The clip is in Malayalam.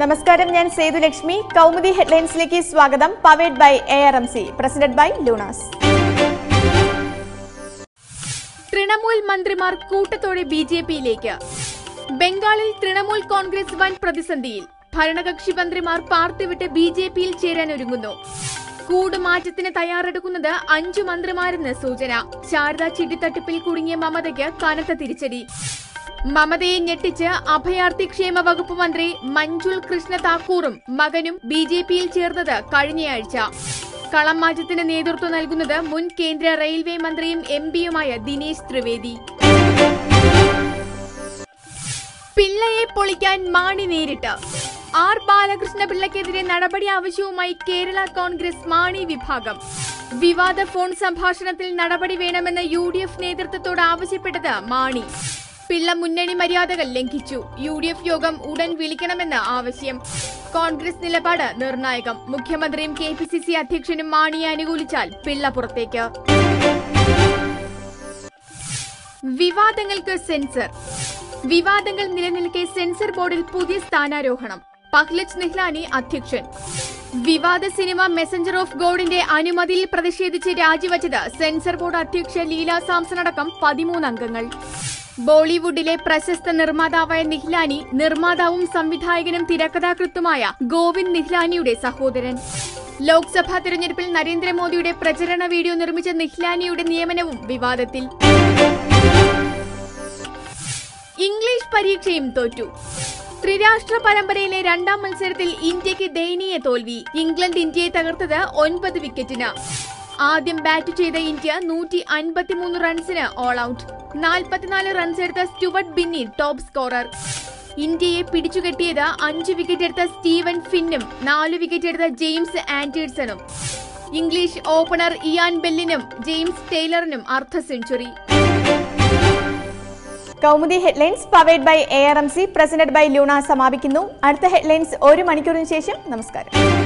നമസ്കാരം ഞാൻ സേതുലക്ഷ്മി കൗമുദി ഹെഡ്ലൈൻസിലേക്ക് സ്വാഗതം powered by A R M C president by Luna's Trinamool മന്ത്രിമാർ കൂട്ടത്തോടെ ബി ജെ പിയിലേക്ക് ബംഗാളിൽ തൃണമൂൽ കോൺഗ്രസ് വൻ പ്രതിസന്ധിയിൽ ഭരണകക്ഷി മന്ത്രിമാർ പാർട്ടി വിട്ട് ബി ജെ പിയിൽ ചേരാൻ ഒരുങ്ങുന്നു കൂടുമാറ്റത്തിന് തയ്യാറെടുക്കുന്നത് അഞ്ചു മന്ത്രിമാരെന്ന് സൂചന ശാരദാ ചിട്ടിത്തട്ടിപ്പിൽ കുടുങ്ങിയ മമതയ്ക്ക് കനത്ത തിരിച്ചടി മമതയെ ഞെട്ടിച്ച് അഭയാർത്ഥി ക്ഷേമ വകുപ്പ് മന്ത്രി മഞ്ജുൾ കൃഷ്ണ താക്കൂറും മകനും ബി ജെ പിയിൽ ചേർന്നത് കഴിഞ്ഞയാഴ്ച കളം മാറ്റത്തിന് നേതൃത്വം നൽകുന്നത് മുൻ കേന്ദ്ര റെയിൽവേ മന്ത്രിയും എം പിയുമായ ദിനേശ് ത്രിവേദി പിള്ളയെ പൊളിക്കാൻ മാണി നേരിട്ട് ആർ ബാലകൃഷ്ണ പിള്ളയ്ക്കെതിരെ നടപടി ആവശ്യവുമായി കേരള കോൺഗ്രസ് മാണി വിഭാഗം വിവാദ ഫോൺ സംഭാഷണത്തിൽ നടപടി വേണമെന്ന് യു ഡി എഫ് നേതൃത്വത്തോട് ആവശ്യപ്പെട്ടത് മാണി പിള്ള മുന്നണി മര്യാദകൾ ലംഘിച്ചു യു ഡി എഫ് യോഗം ഉടൻ വിളിക്കണമെന്ന് ആവശ്യം കോൺഗ്രസ് നിലപാട് നിർണായകം മുഖ്യമന്ത്രിയും കെ പി സി സി അധ്യക്ഷനും മാണിയെ അനുകൂലിച്ചാൽ പിള്ള പുറത്തേക്ക് വിവാദങ്ങൾക്ക് സെൻസർ വിവാദങ്ങൾ നിലനിൽക്കെ സെൻസർ ബോർഡിൽ പുതിയ സ്ഥാനാരോഹണം പഹ്ലജ് നിഹ്ലാനി അധ്യക്ഷൻ വിവാദ സിനിമ മെസഞ്ചർ ഓഫ് ഗോഡിന്റെ അനുമതിയിൽ പ്രതിഷേധിച്ച് രാജിവച്ചത് സെൻസർ ബോർഡ് അധ്യക്ഷ ലീല സാംസൺ അടക്കം പതിമൂന്ന് അംഗങ്ങൾ ബോളിവുഡിലെ പ്രശസ്ത നിർമ്മാതാവായ നിഹ്ലാനി നിർമ്മാതാവും സംവിധായകനും തിരക്കഥാകൃത്തുമായ ഗോവിന്ദ് നിഹ്ലാനിയുടെ സഹോദരൻ ലോക്സഭാ തെരഞ്ഞെടുപ്പിൽ നരേന്ദ്രമോദിയുടെ പ്രചരണ വീഡിയോ നിർമ്മിച്ച നിഹ്ലാനിയുടെ നിയമനവും വിവാദത്തിൽ ഇംഗ്ലീഷ് പരീക്ഷയും തോറ്റു ത്രിരാഷ്ട്ര പരമ്പരയിലെ രണ്ടാം മത്സരത്തിൽ ഇന്ത്യക്ക് ദയനീയ തോൽവി ഇംഗ്ലണ്ട് ഇന്ത്യയെ തകർത്തത് ഒൻപത് വിക്കറ്റിന് ആദ്യം ബാറ്റ് ചെയ്ത ഇന്ത്യ നൂറ്റി അൻപത്തിമൂന്ന് റൺസിന് ഓൾ ഔട്ട് നാൽപ്പത്തിനാല് റൺസ് എടുത്ത സ്റ്റുവർട്ട് ബിന്നി ടോപ്പ് സ്കോറർ ഇന്ത്യയെ പിടിച്ചുകെട്ടിയത് അഞ്ച് വിക്കറ്റ് എടുത്ത സ്റ്റീവൻ ഫിന്നും നാല് വിക്കറ്റ് എടുത്ത ജെയിംസ് ആൻഡേഴ്സണും ഇംഗ്ലീഷ് ഓപ്പണർ ഇയാൻ ബെല്ലിനും ജെയിംസ് ടൈലറിനും അർദ്ധ century Kaumudi headlines powered by A R M C president by Luna സമാപിക്കുന്നു അടുത്ത ഹെഡ്ലൈൻസ് ഒരു മണിക്കൂറിന് ശേഷം നമസ്കാരം